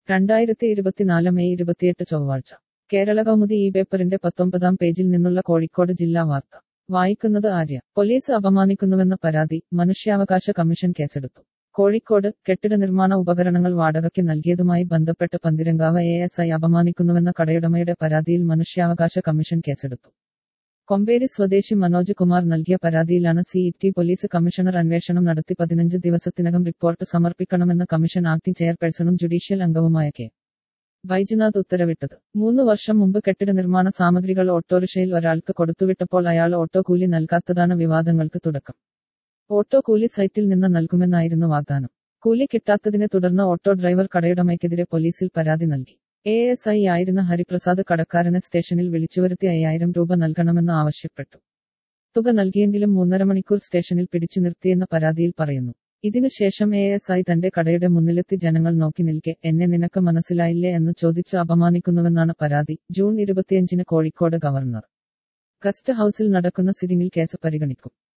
രണ്ടായിരത്തി ഇരുപത്തിനാല് മെയ് ഇരുപത്തിയെട്ട് ചൊവ്വാഴ്ച കേരള കൗമുദി ഈ പേപ്പറിന്റെ പത്തൊമ്പതാം പേജിൽ നിന്നുള്ള കോഴിക്കോട് ജില്ലാ വാർത്ത വായിക്കുന്നത് ആര്യ പോലീസ് അപമാനിക്കുന്നുവെന്ന പരാതി മനുഷ്യാവകാശ കമ്മീഷൻ കേസെടുത്തു കോഴിക്കോട് കെട്ടിട നിർമ്മാണ ഉപകരണങ്ങൾ വാടകയ്ക്ക് നൽകിയതുമായി ബന്ധപ്പെട്ട് പന്തിരങ്കാവ് എ എസ് ഐ അപമാനിക്കുന്നുവെന്ന കടയുടമയുടെ പരാതിയിൽ മനുഷ്യാവകാശ കമ്മീഷൻ കേസെടുത്തു കൊമ്പേരി സ്വദേശി മനോജ് കുമാർ നൽകിയ പരാതിയിലാണ് സി ടി പോലീസ് കമ്മീഷണർ അന്വേഷണം നടത്തി പതിനഞ്ച് ദിവസത്തിനകം റിപ്പോർട്ട് സമർപ്പിക്കണമെന്ന് കമ്മീഷൻ ആക്ടിംഗ് ചെയർപേഴ്സണും ജുഡീഷ്യൽ അംഗവുമായ കെ ബൈജുനാഥ് ഉത്തരവിട്ടത് മൂന്ന് വർഷം മുമ്പ് കെട്ടിട നിർമ്മാണ സാമഗ്രികൾ ഓട്ടോറിക്ഷയിൽ ഒരാൾക്ക് കൊടുത്തുവിട്ടപ്പോൾ അയാൾ ഓട്ടോ കൂലി നൽകാത്തതാണ് വിവാദങ്ങൾക്ക് തുടക്കം ഓട്ടോ കൂലി സൈറ്റിൽ നിന്ന് നൽകുമെന്നായിരുന്നു വാഗ്ദാനം കൂലി കിട്ടാത്തതിനെ തുടർന്ന് ഓട്ടോ ഡ്രൈവർ കടയുടമയ്ക്കെതിരെ പോലീസിൽ പരാതി നൽകി എ എസ് ഐ ആയിരുന്ന ഹരിപ്രസാദ് കടക്കാരനെ സ്റ്റേഷനിൽ വിളിച്ചുവരുത്തി അയ്യായിരം രൂപ നൽകണമെന്ന് ആവശ്യപ്പെട്ടു തുക നൽകിയെങ്കിലും മൂന്നര മണിക്കൂർ സ്റ്റേഷനിൽ പിടിച്ചു നിർത്തിയെന്ന പരാതിയിൽ പറയുന്നു ഇതിനുശേഷം എ എസ് ഐ തന്റെ കടയുടെ മുന്നിലെത്തി ജനങ്ങൾ നോക്കി നിൽക്കെ എന്നെ നിനക്ക് മനസ്സിലായില്ലേ എന്ന് ചോദിച്ച് അപമാനിക്കുന്നുവെന്നാണ് പരാതി ജൂൺ ഇരുപത്തിയഞ്ചിന് കോഴിക്കോട് ഗവർണർ ഗസ്റ്റ് ഹൌസിൽ നടക്കുന്ന സിറ്റിംഗിൽ കേസ് പരിഗണിക്കും